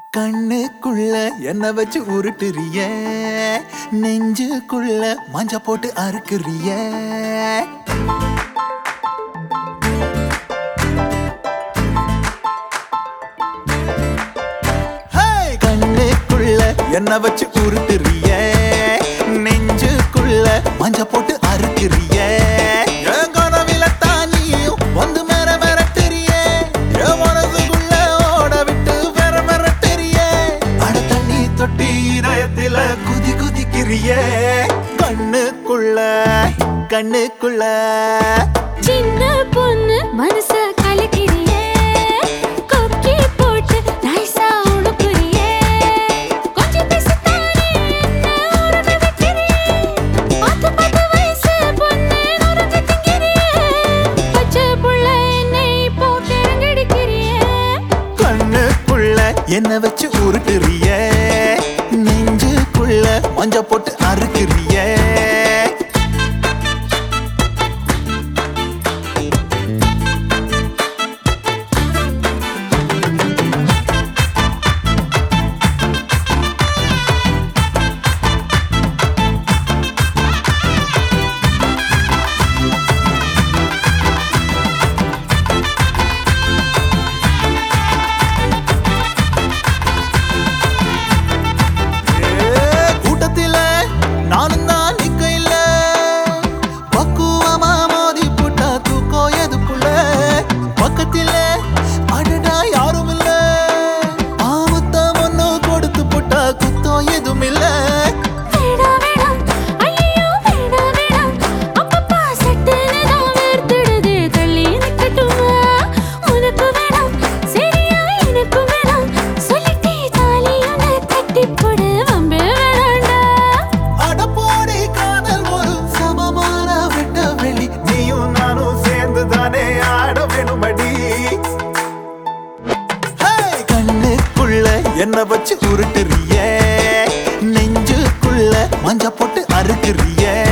கண்ணுக்குள்ள என்ன வச்சு உருட்டுறிய நெஞ்சுக்குள்ள மஞ்ச போட்டு அறுக்குறிய ஹேய்! கண்ணுக்குள்ள என்ன வச்சு உருட்டுறிய நெஞ்சுக்குள்ள மஞ்ச போட்டு அறுக்குறிய என் கனவில தானியும் வந்து மேற மிரட்டுறிய என் மனசுக்குள்ள ஓட விட்டு வேற மிரட்டுறிய அட தண்ணி தொட்டி இதயத்தில குதி குதிக்கிறிய கண்ணுக்குள்ள கண்ணுக்குள்ள சின்ன பொண்ணு மனச கலக்கிறியே கொக்கி போட்டு நைசா உடுப்புறியே கொஞ்சம் பேசித்தானே என்ன உறங்க வைக்கிறியே பத்து பத்து வயசு பொண்ணு உறங்க திங்கிறியே பச்சை புள்ள என்னை போட்டு இறங்கடிக்கிறியே கண்ணுக்குள்ள என்ன வச்சு உருட்டுறிய நெஞ்சுக்குள்ள மஞ்ச போட்டு அறுக்குறிய கூட்டத்தில நானும் தான் நிக்க இல்ல பக்குவமா மோதி புட்டா தூக்கம் எதுக்குள்ள பக்கத்தில அடடா யாரும் இல்ல ஆமுத்தம் ஒண்ணு கொடுத்து புட்டா குத்தம் எதுவும் இல்ல வேடா வேடா ஐயோ வேடா வேடா அப்பப்பா சட்டுன்னு தான் வேர்த்திடுதே தள்ளி நிக்கட்டுமா உனக்கு வேணாம் சரியா எனக்கு வேணாம் சொல்லிட்டே தாலியான கட்டி போடு வம்பு வேணாண்டா அட போடி காதல் ஒரு சமமான விட்ட வெளி நீயும் நானும் சேர்ந்து தானே ஆட வேணுமடி ஹேய்! கண்ணுக்குள்ள என்ன வச்சு உருட்டுறிய நெஞ்சுக்குள்ள மஞ்ச போட்டு அறுக்குறிய